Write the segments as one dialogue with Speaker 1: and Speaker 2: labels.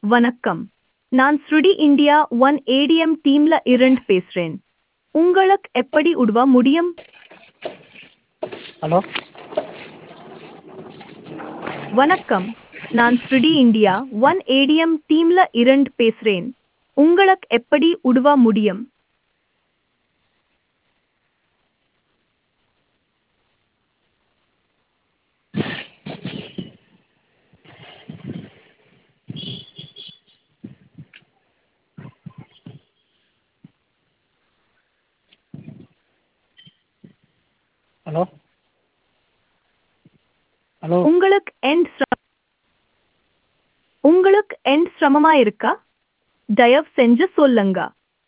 Speaker 1: வணக்கம் நான் ஸ்ருடி இந்தியா ஒன் ஏடிஎம் டீம்ல இருந்து பேசுறேன் உங்களுக்கு எப்படி உதவ முடியும்
Speaker 2: ஹலோ
Speaker 1: வணக்கம் நான் ஸ்ருடி இந்தியா ஒன் ஏடிஎம் டீம்ல இருந்து பேசுறேன் உங்களுக்கு எப்படி உதவ முடியும்
Speaker 2: ஹலோ ஹலோ
Speaker 1: உங்களுக்கு எண்ட் சிர- உங்களுக்கு எண்ட் சிரமமா இருக்கா தயவு செஞ்சு சொல்லுங்க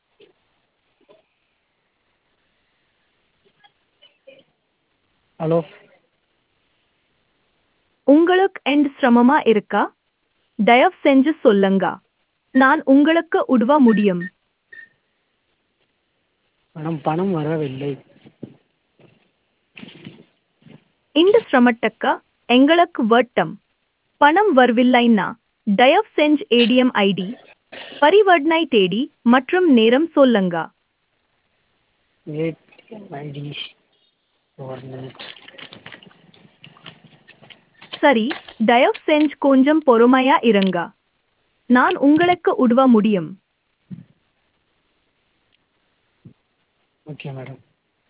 Speaker 2: ஹலோ
Speaker 1: உங்களுக்கு எண்ட் சிரமமா இருக்கா தயவு செஞ்சு சொல்லுங்க நான் உங்களுக்கு உதவ முடியும்
Speaker 2: மேடம் பணம் வரவில்லை
Speaker 1: இந்த சிரமத்துக்கு எங்களுக்கு வட்டம் பணம் வரவில்லைன்னா தயவு செஞ்சு ஏடிஎம் ஐடி பரிவர்த்தனை தேடி மற்றும் நேரம் சொல்லுங்க
Speaker 2: ஏடிஎம் ஐடி ஒரு மினிட்
Speaker 1: சரி தயவு செஞ்சு கொஞ்சம் பொறுமையா இருங்க நான் உங்களுக்கு உதவ முடியும்
Speaker 2: ஓகே மேடம்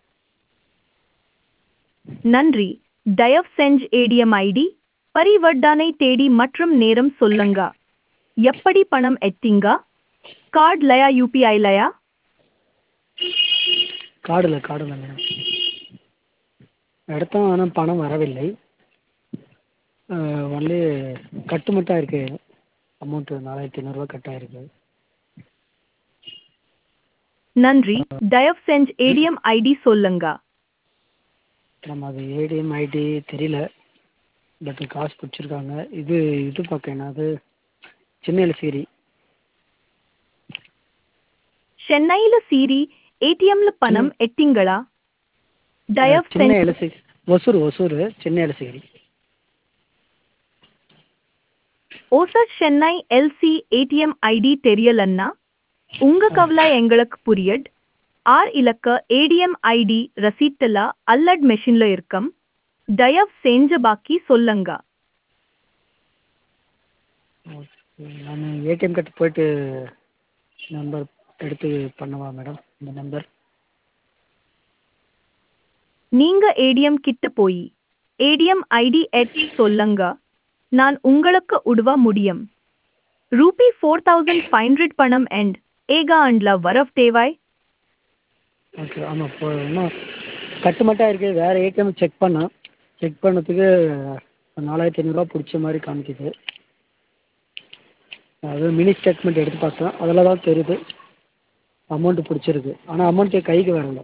Speaker 1: நன்றி தயவு செஞ்சு ஏடிஎம் ஐடி பரிவர்த்தனை தேடி மற்றும் நேரம் சொல்லுங்க எப்படி பணம் எட்டிங்க கார்டு லயா யூபிஐ லயா
Speaker 2: கார்டில் கார்டில் மேடம் எடுத்தோம் ஆனால் பணம் வரவில்லை ஒன்லி கட்டு மட்டும் இருக்கு அமௌண்ட்டு நாலாயிரத்தி ஐநூறுரூவா கட் ஆயிருக்கு
Speaker 1: நன்றி தயவு செஞ்சு ஏடிஎம் ஐடி சொல்லுங்க
Speaker 2: நம்ம அது ஏடிஎம் ஐடி தெரியல பட் காசு பிடிச்சிருக்காங்க இது இது பார்க்க என்னது சின்ன எலசேரி
Speaker 1: சென்னையில சீரி ஏடிஎம்ல பணம் எட்டிங்களா தயவு
Speaker 2: சின்ன
Speaker 1: செஞ்சு
Speaker 2: எலசி ஒசூர் ஒசூர் சின்ன எலசேரி
Speaker 1: ஓசர் சென்னை எல்சி ஏடிஎம் ஐடி தெரியலன்னா உங்க கவலை எங்களுக்கு புரியட் ஆர் இலக்க ஏடிஎம் ஐடி ரசீட்டுல அல்லட் மெஷின்ல இருக்கும் தயவு செஞ்ச பாக்கி சொல்லுங்க
Speaker 2: நான் ஏடிஎம் கார்டு போயிட்டு நம்பர் எடுத்து பண்ணவா மேடம் இந்த நம்பர்
Speaker 1: நீங்க ஏடிஎம் கிட்ட போய் ஏடிஎம் ஐடி எட் சொல்லுங்க நான் உங்களுக்கு உதவ முடியும் rupee four thousand five hundred பணம் அண்ட் ஏகா அண்ட்ல வரவ் தேவாய்
Speaker 2: ஓகே ஆமாம் இப்போ இன்னும் கட்டு மட்டும் இருக்குது வேறு ஏடிஎம் செக் பண்ணேன் செக் பண்ணதுக்கு நாலாயிரத்தி ஐநூறுரூவா பிடிச்ச மாதிரி காமிக்குது அது மினி ஸ்டேட்மெண்ட் எடுத்து பார்த்தேன் அதில் தான் தெரியுது அமௌண்ட்டு பிடிச்சிருக்கு ஆனால் அமௌண்ட்டு கைக்கு வரல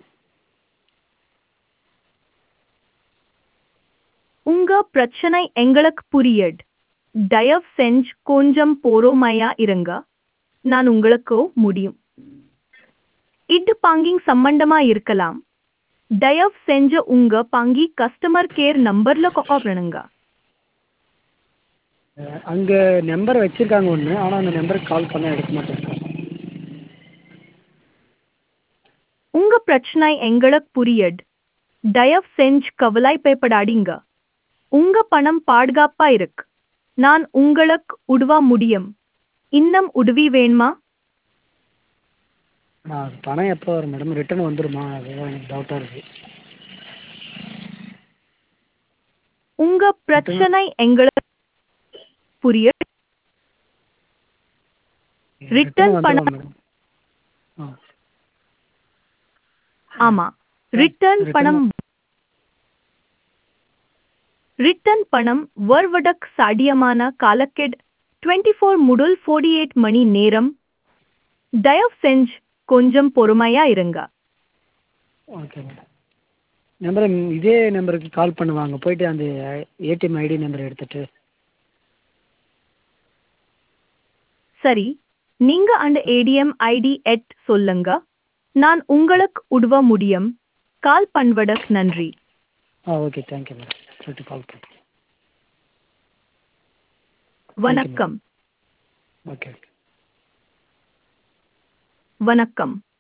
Speaker 1: உங்க பிரச்சனை எங்களுக்கு புரியட் தயவு செஞ்சு கொஞ்சம் பொறுமையா இருங்க நான் உங்களுக்கு முடியும் இது பாங்கிங் சம்பந்தமா இருக்கலாம் தயவு செஞ்சு உங்க பாங்கி கஸ்டமர் கேர் நம்பர்ல கால் பண்ணுங்க
Speaker 2: அங்கே நம்பர் வச்சுருக்காங்க ஒன்று ஆனால் அந்த நம்பருக்கு கால் பண்ணால் எடுக்க மாட்டேங்கிறாங்க
Speaker 1: உங்க பிரச்சனை எங்களுக்கு புரியட் தயவு செஞ்சு கவலைப்படாதீங்க உங்க பணம் பாதுகாப்பா இருக்கு நான் உங்களுக்கு உதவ முடியும் இன்னும் உதவி வேணுமா
Speaker 2: நான் அது பணம் எப்போ வரும் மேடம் ரிட்டர்ன் வந்துருமா அதுதான் எனக்கு டவுட்டாக இருக்குது
Speaker 1: உங்க பிரச்சனை எங்களுக்கு புரிய ரிட்டர்ன் பணம்
Speaker 2: மேடம் ஆ
Speaker 1: ஆமா ரிட்டர்ன்
Speaker 2: Return
Speaker 1: பணம் ரிட்டர்ன் பணம் வருவதற்கு சாத்தியமான காலக்கெடு டுவெண்ட்டி ஃபோர் முதல் ஃபோர்ட்டி எயிட் மணி நேரம் தயவு செஞ்சு கொஞ்சம் பொறுமையா இருங்க
Speaker 2: ஓகே மேடம் நம்பர் இதே நம்பருக்கு கால் பண்ணுவாங்க போயிட்டு அந்த ஏடிஎம் ஐடி நம்பர் எடுத்துட்டு
Speaker 1: சரி நீங்க அந்த ஏடிஎம் ஐடி எட் சொல்லுங்க நான் உங்களுக்கு உதவ முடியும் கால் பண்ணுவதற்கு நன்றி
Speaker 2: ஆ ஓகே தேங்க்யூ மேடம் சொல்லிட்டு கால் பண்ணுறேன்
Speaker 1: வணக்கம்
Speaker 2: ஓகே ஓகே
Speaker 1: வணக்கம்